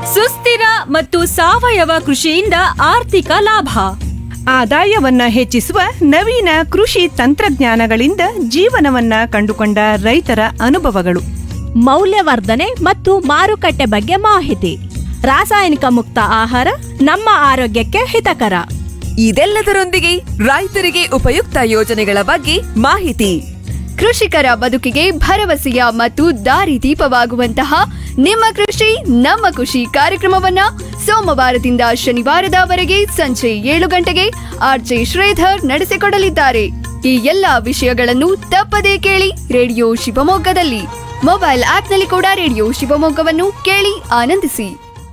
ಸುಸ್ಥಿರ ಮತ್ತು ಸಾವಯವ ಕೃಷಿಯಿಂದ ಆರ್ಥಿಕ ಲಾಭ ಆದಾಯವನ್ನ ಹೆಚ್ಚಿಸುವ ನವೀನ ಕೃಷಿ ತಂತ್ರಜ್ಞಾನಗಳಿಂದ ಜೀವನವನ್ನ ಕಂಡುಕೊಂಡ ರೈತರ ಅನುಭವಗಳು ಮೌಲ್ಯವರ್ಧನೆ ಮತ್ತು ಮಾರುಕಟ್ಟೆ ಬಗ್ಗೆ ಮಾಹಿತಿ ರಾಸಾಯನಿಕ ಮುಕ್ತ ಆಹಾರ ನಮ್ಮ ಆರೋಗ್ಯಕ್ಕೆ ಹಿತಕರ ಇದೆಲ್ಲದರೊಂದಿಗೆ ರೈತರಿಗೆ ಉಪಯುಕ್ತ ಯೋಜನೆಗಳ ಬಗ್ಗೆ ಮಾಹಿತಿ ಕೃಷಿಕರ ಬದುಕಿಗೆ ಭರವಸೆಯ ಮತ್ತು ದಾರಿದೀಪವಾಗುವಂತಹ ನಿಮ್ಮ ಕೃಷಿ ನಮ್ಮ ಖುಷಿ ಕಾರ್ಯಕ್ರಮವನ್ನ ಸೋಮವಾರದಿಂದ ಶನಿವಾರದವರೆಗೆ ಸಂಜೆ ಏಳು ಗಂಟೆಗೆ ಆರ್ಜೆ ಶ್ರೀಧರ್ ನಡೆಸಿಕೊಡಲಿದ್ದಾರೆ ಈ ಎಲ್ಲಾ ವಿಷಯಗಳನ್ನು ತಪ್ಪದೇ ಕೇಳಿ ರೇಡಿಯೋ ಶಿವಮೊಗ್ಗದಲ್ಲಿ ಮೊಬೈಲ್ ಆಪ್ನಲ್ಲಿ ಕೂಡ ರೇಡಿಯೋ ಶಿವಮೊಗ್ಗವನ್ನು ಕೇಳಿ ಆನಂದಿಸಿ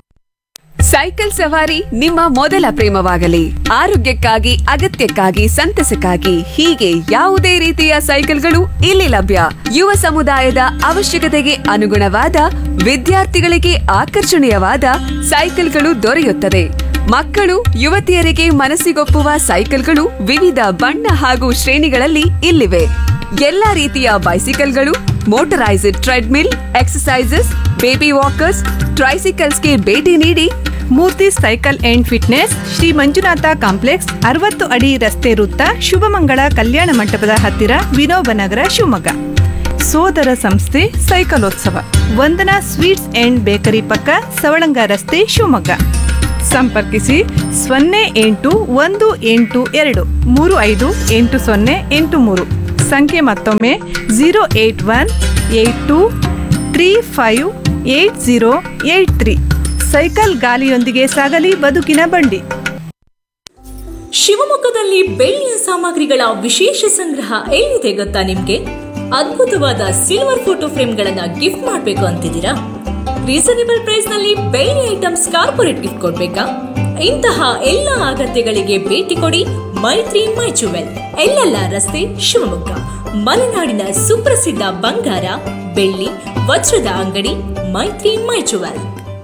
ಸೈಕಲ್ ಸವಾರಿ ನಿಮ್ಮ ಮೊದಲ ಪ್ರೇಮವಾಗಲಿ ಆರೋಗ್ಯಕ್ಕಾಗಿ ಅಗತ್ಯಕ್ಕಾಗಿ ಸಂತಸಕ್ಕಾಗಿ ಹೀಗೆ ಯಾವುದೇ ರೀತಿಯ ಸೈಕಲ್ಗಳು ಇಲ್ಲಿ ಲಭ್ಯ ಯುವ ಸಮುದಾಯದ ಅವಶ್ಯಕತೆಗೆ ಅನುಗುಣವಾದ ವಿದ್ಯಾರ್ಥಿಗಳಿಗೆ ಆಕರ್ಷಣೀಯವಾದ ಸೈಕಲ್ಗಳು ದೊರೆಯುತ್ತದೆ ಮಕ್ಕಳು ಯುವತಿಯರಿಗೆ ಮನಸ್ಸಿಗೊಪ್ಪುವ ಸೈಕಲ್ಗಳು ವಿವಿಧ ಬಣ್ಣ ಹಾಗೂ ಶ್ರೇಣಿಗಳಲ್ಲಿ ಇಲ್ಲಿವೆ ಎಲ್ಲಾ ರೀತಿಯ ಬೈಸಿಕಲ್ಗಳು motorized treadmill exercises baby walkers ಟ್ರೈಸಿಕಲ್ಸ್ಗೆ ಭೇಟಿ ನೀಡಿ Murthy cycle and fitness Shri Manjunatha complex ಅರವತ್ತು ಅಡಿ ರಸ್ತೆ ವೃತ್ತ ಶುಭಮಂಗಳ ಕಲ್ಯಾಣ ಮಂಟಪದ ಹತ್ತಿರ ವಿನೋಬ ನಗರ ಶಿವಮೊಗ್ಗ ಸೋದರ ಸಂಸ್ಥೆ ಸೈಕಲೋತ್ಸವ ವಂದನಾ ಸ್ವೀಟ್ಸ್ ಅಂಡ್ ಬೇಕರಿ ಪಕ್ಕ ಸವಳಂಗ ರಸ್ತೆ ಶಿವಮೊಗ್ಗ ಸಂಪರ್ಕಿಸಿ ಸೊನ್ನೆ ಎಂಟು ಒಂದು ಎಂಟು ಎರಡು ಮೂರು ಐದು ಎಂಟು ಸೊನ್ನೆ ಎಂಟು ಮೂರು ಸಂಖ್ಯೆ ಮತ್ತೊಮ್ಮೆ zero eight one eight two three five eight zero eight three cycle ಗಾಲಿಯೊಂದಿಗೆ ಸಾಗಲಿ ಬದುಕಿನ ಬಂಡಿ ಶಿವಮೊಗ್ಗದಲ್ಲಿ ಬೆಳ್ಳಿಯ ಸಾಮಗ್ರಿಗಳ ವಿಶೇಷ ಸಂಗ್ರಹ ಎಲ್ಲಿದೆ ಗೊತ್ತಾ ನಿಮ್ಗೆ ಅದ್ಭುತವಾದ ಸಿಲ್ವರ್ ಫೋಟೋ ಫ್ರೇಮ್ಗಳನ್ನ ಗಿಫ್ಟ್ ಮಾಡಬೇಕು ಅಂತಿದ್ದೀರಾ ರೀಸನೇಬಲ್ ಪ್ರೈಸ್ ನಲ್ಲಿ ಬೆಳ್ಳಿ ಐಟಮ್ಸ್ ಕಾರ್ಪೊರೇಟ್ ಗಿಫ್ಟ್ ಕೊಡ್ಬೇಕಾ ಇಂತಹ ಎಲ್ಲ ಅಗತ್ಯಗಳಿಗೆ ಭೇಟಿ ಕೊಡಿ ಮೈತ್ರಿ ಮೈ ಜುವೆಲ್ ಎಲ್ಲೆಲ್ಲ ರಸ್ತೆ ಶಿವಮೊಗ್ಗ ಮಲೆನಾಡಿನ ಸುಪ್ರಸಿದ್ಧ ಬಂಗಾರ ಬೆಳ್ಳಿ ವಜ್ರದ ಅಂಗಡಿ ಮೈತ್ರಿ ಮೈ ಜುವೆಲ್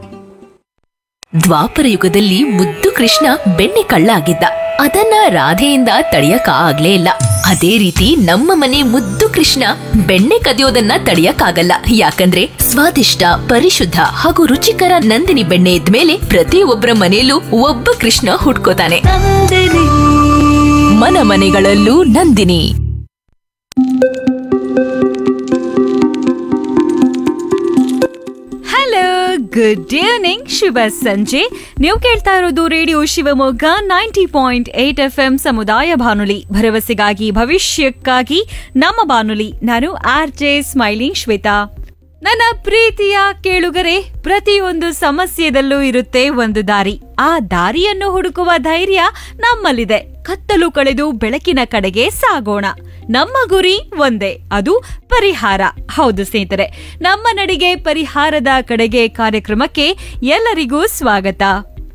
ದ್ವಾಪರ ಯುಗದಲ್ಲಿ ಮುದ್ದು ಕೃಷ್ಣ ಬೆಣ್ಣೆ ಕಳ್ಳ ಆಗಿದ್ದ ಅದನ್ನ ರಾಧೆಯಿಂದ ತಡೆಯಕ ಆಗ್ಲೇ ಇಲ್ಲ ಅದೇ ರೀತಿ ನಮ್ಮ ಮನೆ ಮುದ್ದು ಕೃಷ್ಣ ಬೆಣ್ಣೆ ಕದಿಯೋದನ್ನ ತಡೆಯಕ್ಕಾಗಲ್ಲ ಯಾಕಂದ್ರೆ ಸ್ವಾದಿಷ್ಟ ಪರಿಶುದ್ಧ ಹಾಗೂ ರುಚಿಕರ ನಂದಿನಿ ಬೆಣ್ಣೆ ಇದ್ಮೇಲೆ ಪ್ರತಿಯೊಬ್ಬರ ಮನೆಯಲ್ಲೂ ಒಬ್ಬ ಕೃಷ್ಣ ಹುಟ್ಕೋತಾನೆ ಮನ ಮನೆಗಳಲ್ಲೂ ನಂದಿನಿ ಹಲೋ ಗುಡ್ ಈವ್ನಿಂಗ್ ಶುಭ ಸಂಜೆ ನೀವು ಕೇಳ್ತಾ ಇರೋದು radio Shivamogga ninety point eight F M ಸಮುದಾಯ ಬಾನುಲಿ ಭರವಸೆಗಾಗಿ ಭವಿಷ್ಯಕ್ಕಾಗಿ ನಮ್ಮ ಬಾನುಲಿ ನಾನು ಆರ್ ಜೆ ಸ್ಮೈಲಿಂಗ್ ಶ್ವೇತಾ ನನ್ನ ಪ್ರೀತಿಯ ಕೇಳುಗರೆ ಪ್ರತಿಯೊಂದು ಸಮಸ್ಯೆದಲ್ಲೂ ಇರುತ್ತೆ ಒಂದು ದಾರಿ ಆ ದಾರಿಯನ್ನು ಹುಡುಕುವ ಧೈರ್ಯ ನಮ್ಮಲ್ಲಿದೆ ಕತ್ತಲು ಕಳೆದು ಬೆಳಕಿನ ಕಡೆಗೆ ಸಾಗೋಣ ನಮ್ಮ ಗುರಿ ಒಂದೇ ಅದು ಪರಿಹಾರ ಹೌದು ಸ್ನೇಹಿತರೆ ನಮ್ಮ ನಡಿಗೆ ಪರಿಹಾರದ ಕಡೆಗೆ ಕಾರ್ಯಕ್ರಮಕ್ಕೆ ಎಲ್ಲರಿಗೂ ಸ್ವಾಗತ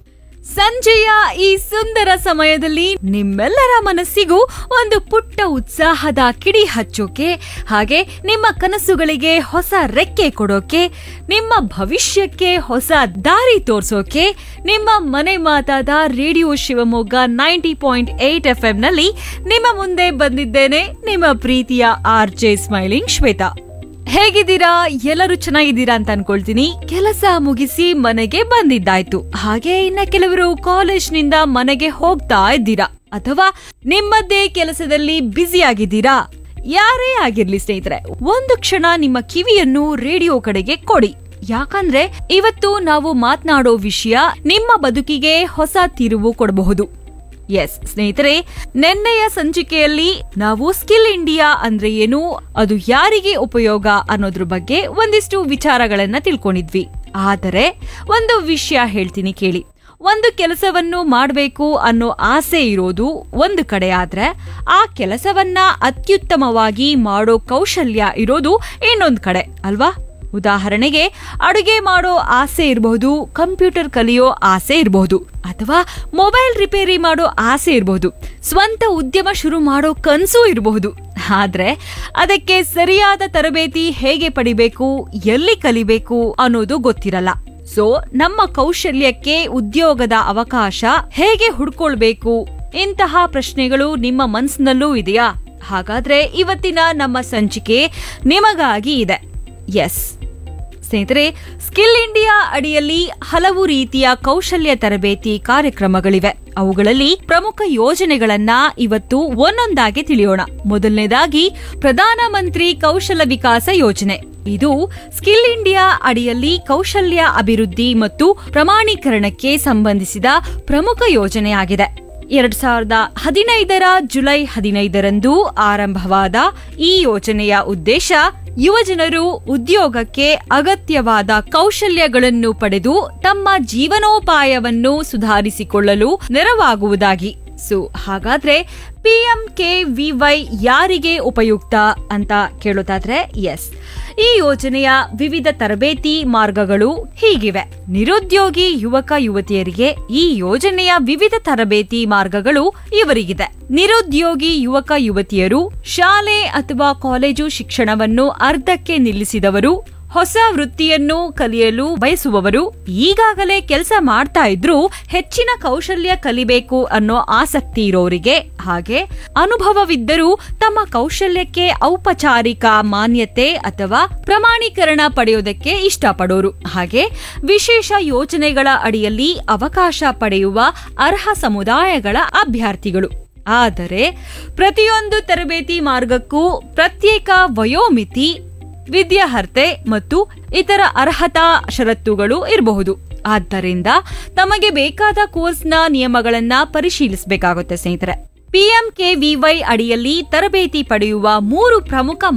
ಸಂಜೆಯ ಈ ಸುಂದರ ಸಮಯದಲ್ಲಿ ನಿಮ್ಮೆಲ್ಲರ ಮನಸ್ಸಿಗೂ ಒಂದು ಪುಟ್ಟ ಉತ್ಸಾಹದ ಕಿಡಿ ಹಚ್ಚೋಕೆ ಹಾಗೆ ನಿಮ್ಮ ಕನಸುಗಳಿಗೆ ಹೊಸ ರೆಕ್ಕೆ ಕೊಡೋಕೆ ನಿಮ್ಮ ಭವಿಷ್ಯಕ್ಕೆ ಹೊಸ ದಾರಿ ತೋರ್ಸೋಕೆ ನಿಮ್ಮ ಮನೆ ಮಾತಾದ radio Shivamogga ninety point eight F ನಲ್ಲಿ ನಿಮ್ಮ ಮುಂದೆ ಬಂದಿದ್ದೇನೆ ನಿಮ್ಮ ಪ್ರೀತಿಯ ಆರ್ ಜೆ ಸ್ಮೈಲಿಂಗ್ ಶ್ವೇತಾ ಹೇಗಿದ್ದೀರಾ ಎಲ್ಲರೂ ಚೆನ್ನಾಗಿದ್ದೀರಾ ಅಂತ ಅನ್ಕೊಳ್ತೀನಿ ಕೆಲಸ ಮುಗಿಸಿ ಮನೆಗೆ ಬಂದಿದ್ದಾಯ್ತು ಹಾಗೆ ಇನ್ನ ಕೆಲವರು ಕಾಲೇಜ್ನಿಂದ ಮನೆಗೆ ಹೋಗ್ತಾ ಇದ್ದೀರಾ ಅಥವಾ ನಿಮ್ಮದೇ ಕೆಲಸದಲ್ಲಿ ಬ್ಯುಸಿ ಆಗಿದ್ದೀರಾ ಯಾರೇ ಆಗಿರ್ಲಿ ಸ್ನೇಹಿತರೆ ಒಂದು ಕ್ಷಣ ನಿಮ್ಮ ಕಿವಿಯನ್ನು ರೇಡಿಯೋ ಕಡೆಗೆ ಕೊಡಿ ಯಾಕಂದ್ರೆ ಇವತ್ತು ನಾವು ಮಾತನಾಡೋ ವಿಷಯ ನಿಮ್ಮ ಬದುಕಿಗೆ ಹೊಸ ತಿರುವು ಕೊಡಬಹುದು ಎಸ್ ಸ್ನೇಹಿತರೆ ನಿನ್ನೆಯ ಸಂಚಿಕೆಯಲ್ಲಿ ನಾವು ಸ್ಕಿಲ್ ಇಂಡಿಯಾ ಅಂದ್ರೆ ಏನು ಅದು ಯಾರಿಗೆ ಉಪಯೋಗ ಅನ್ನೋದ್ರ ಬಗ್ಗೆ ಒಂದಿಷ್ಟು ವಿಚಾರಗಳನ್ನ ತಿಳ್ಕೊಂಡಿದ್ವಿ ಆದರೆ ಒಂದು ವಿಷಯ ಹೇಳ್ತೀನಿ ಕೇಳಿ ಒಂದು ಕೆಲಸವನ್ನು ಮಾಡಬೇಕು ಅನ್ನೋ ಆಸೆ ಇರೋದು ಒಂದು ಕಡೆ ಆದ್ರೆ ಆ ಕೆಲಸವನ್ನ ಅತ್ಯುತ್ತಮವಾಗಿ ಮಾಡೋ ಕೌಶಲ್ಯ ಇರೋದು ಇನ್ನೊಂದು ಕಡೆ ಅಲ್ವಾ ಉದಾಹರಣೆಗೆ ಅಡುಗೆ ಮಾಡೋ ಆಸೆ ಇರಬಹುದು ಕಂಪ್ಯೂಟರ್ ಕಲಿಯೋ ಆಸೆ ಇರಬಹುದು ಅಥವಾ ಮೊಬೈಲ್ ರಿಪೇರಿ ಮಾಡೋ ಆಸೆ ಇರಬಹುದು ಸ್ವಂತ ಉದ್ಯಮ ಶುರು ಮಾಡೋ ಕನಸು ಇರಬಹುದು ಆದ್ರೆ ಅದಕ್ಕೆ ಸರಿಯಾದ ತರಬೇತಿ ಹೇಗೆ ಪಡಿಬೇಕು ಎಲ್ಲಿ ಕಲಿಬೇಕು ಅನ್ನೋದು ಗೊತ್ತಿರಲ್ಲ ಸೊ ನಮ್ಮ ಕೌಶಲ್ಯಕ್ಕೆ ಉದ್ಯೋಗದ ಅವಕಾಶ ಹೇಗೆ ಹುಡ್ಕೊಳ್ಬೇಕು ಇಂತಹ ಪ್ರಶ್ನೆಗಳು ನಿಮ್ಮ ಮನಸ್ಸಿನಲ್ಲೂ ಇದೆಯಾ ಹಾಗಾದ್ರೆ ಇವತ್ತಿನ ನಮ್ಮ ಸಂಚಿಕೆ ನಿಮಗಾಗಿ ಇದೆ ಎಸ್ ಸ್ನೇಹಿತರೆ ಸ್ಕಿಲ್ ಇಂಡಿಯಾ ಅಡಿಯಲ್ಲಿ ಹಲವು ರೀತಿಯ ಕೌಶಲ್ಯ ತರಬೇತಿ ಕಾರ್ಯಕ್ರಮಗಳಿವೆ ಅವುಗಳಲ್ಲಿ ಪ್ರಮುಖ ಯೋಜನೆಗಳನ್ನ ಇವತ್ತು ಒಂದೊಂದಾಗಿ ತಿಳಿಯೋಣ ಮೊದಲನೇದಾಗಿ ಪ್ರಧಾನಮಂತ್ರಿ ಕೌಶಲ ವಿಕಾಸ ಯೋಜನೆ ಇದು ಸ್ಕಿಲ್ ಇಂಡಿಯಾ ಅಡಿಯಲ್ಲಿ ಕೌಶಲ್ಯ ಅಭಿವೃದ್ಧಿ ಮತ್ತು ಪ್ರಮಾಣೀಕರಣಕ್ಕೆ ಸಂಬಂಧಿಸಿದ ಪ್ರಮುಖ ಯೋಜನೆಯಾಗಿದೆ ಎರಡ್ ಸಾವಿರದ ಹದಿನೈದರ ಜುಲೈ ಹದಿನೈದರಂದು ಆರಂಭವಾದ ಈ ಯೋಜನೆಯ ಉದ್ದೇಶ ಯುವಜನರು ಉದ್ಯೋಗಕ್ಕೆ ಅಗತ್ಯವಾದ ಕೌಶಲ್ಯಗಳನ್ನು ಪಡೆದು ತಮ್ಮ ಜೀವನೋಪಾಯವನ್ನು ಸುಧಾರಿಸಿಕೊಳ್ಳಲು ನೆರವಾಗುವುದಾಗಿ ಸೊ ಹಾಗಾದ್ರೆ ಪಿಎಂ ಕೆ ವಿವೈ ಯಾರಿಗೆ ಉಪಯುಕ್ತ ಅಂತ ಕೇಳೋದಾದ್ರೆ ಎಸ್ ಈ ಯೋಜನೆಯ ವಿವಿಧ ತರಬೇತಿ ಮಾರ್ಗಗಳು ಹೀಗಿವೆ ನಿರುದ್ಯೋಗಿ ಯುವಕ ಯುವತಿಯರಿಗೆ ಈ ಯೋಜನೆಯ ವಿವಿಧ ತರಬೇತಿ ಮಾರ್ಗಗಳು ಇವರಿಗಿದೆ ನಿರುದ್ಯೋಗಿ ಯುವಕ ಯುವತಿಯರು ಶಾಲೆ ಅಥವಾ ಕಾಲೇಜು ಶಿಕ್ಷಣವನ್ನು ಅರ್ಧಕ್ಕೆ ನಿಲ್ಲಿಸಿದವರು ಹೊಸ ವೃತ್ತಿಯನ್ನು ಕಲಿಯಲು ಬಯಸುವವರು ಈಗಾಗಲೇ ಕೆಲಸ ಮಾಡ್ತಾ ಇದ್ರೂ ಹೆಚ್ಚಿನ ಕೌಶಲ್ಯ ಕಲಿಬೇಕು ಅನ್ನೋ ಆಸಕ್ತಿ ಇರೋರಿಗೆ ಹಾಗೆ ಅನುಭವವಿದ್ದರೂ ತಮ್ಮ ಕೌಶಲ್ಯಕ್ಕೆ ಔಪಚಾರಿಕ ಮಾನ್ಯತೆ ಅಥವಾ ಪ್ರಮಾಣೀಕರಣ ಪಡೆಯೋದಕ್ಕೆ ಇಷ್ಟಪಡೋರು ಹಾಗೆ ವಿಶೇಷ ಯೋಜನೆಗಳ ಅಡಿಯಲ್ಲಿ ಅವಕಾಶ ಪಡೆಯುವ ಅರ್ಹ ಸಮುದಾಯಗಳ ಅಭ್ಯರ್ಥಿಗಳು ಆದರೆ ಪ್ರತಿಯೊಂದು ತರಬೇತಿ ಮಾರ್ಗಕ್ಕೂ ಪ್ರತ್ಯೇಕ ವಯೋಮಿತಿ ವಿದ್ಯಾರ್ಹತೆ ಮತ್ತು ಇತರ ಅರ್ಹತಾ ಷರತ್ತುಗಳು ಇರಬಹುದು ಆದ್ದರಿಂದ ತಮಗೆ ಬೇಕಾದ ಕೋರ್ಸ್ನ ನಿಯಮಗಳನ್ನ ಪರಿಶೀಲಿಸಬೇಕಾಗುತ್ತೆ ಸ್ನೇಹಿತರೆ ಪಿಎಂಕೆವಿವೈ ಅಡಿಯಲ್ಲಿ ತರಬೇತಿ ಪಡೆಯುವ ಮೂರು ಪ್ರಮುಖ